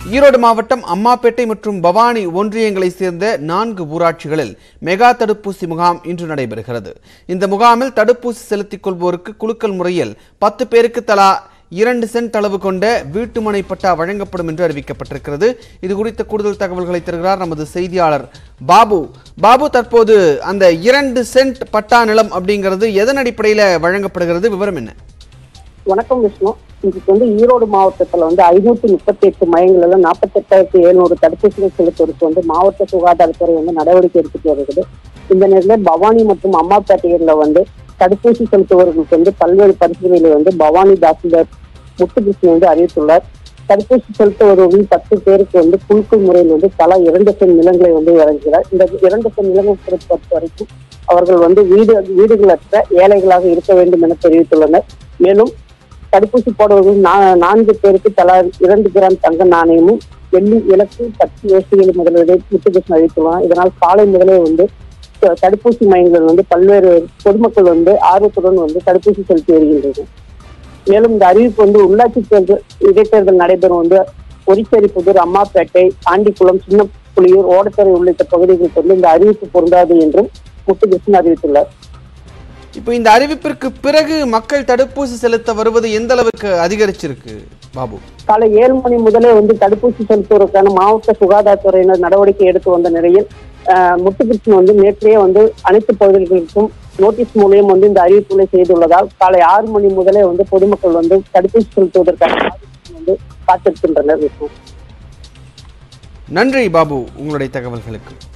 ஈரோடு மாவட்டம் அம்மாப்பேட்டை மற்றும் பவானி ஒன்றியங்களைச் சேர்ந்த நான்கு ஊராட்சிகளில் மெகா தடுப்பூசி முகாம் இன்று நடைபெறுகிறது இந்த முகாமில் தடுப்பூசி செலுத்திக் கொள்வோருக்கு குலுக்கல் முறையில் பத்து பேருக்கு தலா இரண்டு சென்ட் அளவு கொண்ட வீட்டுமனை பட்டா வழங்கப்படும் என்று அறிவிக்கப்பட்டிருக்கிறது இது குறித்த கூடுதல் தகவல்களை தருகிறார் நமது செய்தியாளர் பாபு பாபு தற்போது அந்த இரண்டு சென்ட் பட்டா நிலம் அப்படிங்கிறது எதன் அடிப்படையில் வழங்கப்படுகிறது விவரம் என்ன வணக்கம் விஷ்ணு இன்னைக்கு வந்து ஈரோடு மாவட்டத்துல வந்து ஐநூத்தி முப்பத்தி எட்டு மையங்கள்ல நாற்பத்தி எட்டாயிரத்தி எழுநூறு தடுப்பூசிகள் செலுத்துவதற்கு வந்து மாவட்ட சுகாதாரத்துறை வந்து நடவடிக்கை எடுத்துட்டு வருகிறது இந்த நேரத்தில் பவானி மற்றும் அம்மாப்பேட்டைகளில் வந்து தடுப்பூசி செலுத்துவர்களுக்கு வந்து பல்வேறு பரிசீலனைகளை வந்து பவானி தாசில்தார் முத்துகிருஷ்ணன் வந்து அறிவித்துள்ளார் தடுப்பூசி செலுத்துவர்கள் பத்து பேருக்கு வந்து குழுக்கள் முறையில் வந்து தலா இரண்டு சென் நிலங்களை வந்து வழங்குகிறார் இந்த இரண்டு சென் நிலங்களை பொறுத்த வரைக்கும் அவர்கள் வந்து வீடு வீடுகளற்ற ஏழைகளாக இருக்க வேண்டும் என தெரிவித்துள்ளனர் மேலும் தடுப்பூசி போடுவர்கள் நா- நான்கு பேருக்கு தலா இரண்டு கிராம் தங்க நாணயமும் வெள்ளி இலக்கு சக்தி வேஷ்டிகள் முதலீடு முத்துகிருஷ்ணன் அறிவித்துள்ளார் இதனால் காலை முதலே வந்து த- தடுப்பூசி மையங்கள் வந்து பல்வேறு பொதுமக்கள் வந்து ஆர்வத்துடன் வந்து தடுப்பூசி செலுத்தி வருகின்றனர் மேலும் இந்த அறிவிப்பு வந்து உள்ளாட்சி தேர்தல் இடைத்தேர்தல் நடைபெறும் வந்து பொறிச்சேரி புதூர் அம்மாப்பேட்டை ஆண்டிக்குளம் சின்ன புலியூர் ஓடத்தரை உள்ளிட்ட பகுதிகளுக்கு வந்து இந்த அறிவிப்பு பொருந்தாது என்றும் முத்துகிருஷ்ணன் அறிவித்துள்ளார் இப்போ இந்த அறிவிப்பிற்கு பிறகு மக்கள் தடுப்பூசி செலுத்த வருவது எந்த அளவுக்கு அதிகரிச்சிருக்கு பாபு காலை ஏழு மணி முதலே வந்து தடுப்பூசி செலுத்துவதற்கான மாவட்ட சுகாதாரத்துறையினர் நடவடிக்கை எடுத்து வந்த நிலையில் ஆஹ், முத்துகிருஷ்ணன் வந்து நேற்றையே வந்து அனைத்து பகுதிகளுக்கும் நோட்டீஸ் மூலியம் வந்து இந்த அறிவிப்புகளை செய்துள்ளதால் காலை ஆறு மணி முதலே வந்து பொதுமக்கள் வந்து தடுப்பூசி செலுத்துவதற்கான ஆர்வத்துடன் வந்து காத்திருக்கின்றனர் விஷ்ணு நன்றி பாபு உங்களுடைய தகவல்களுக்கு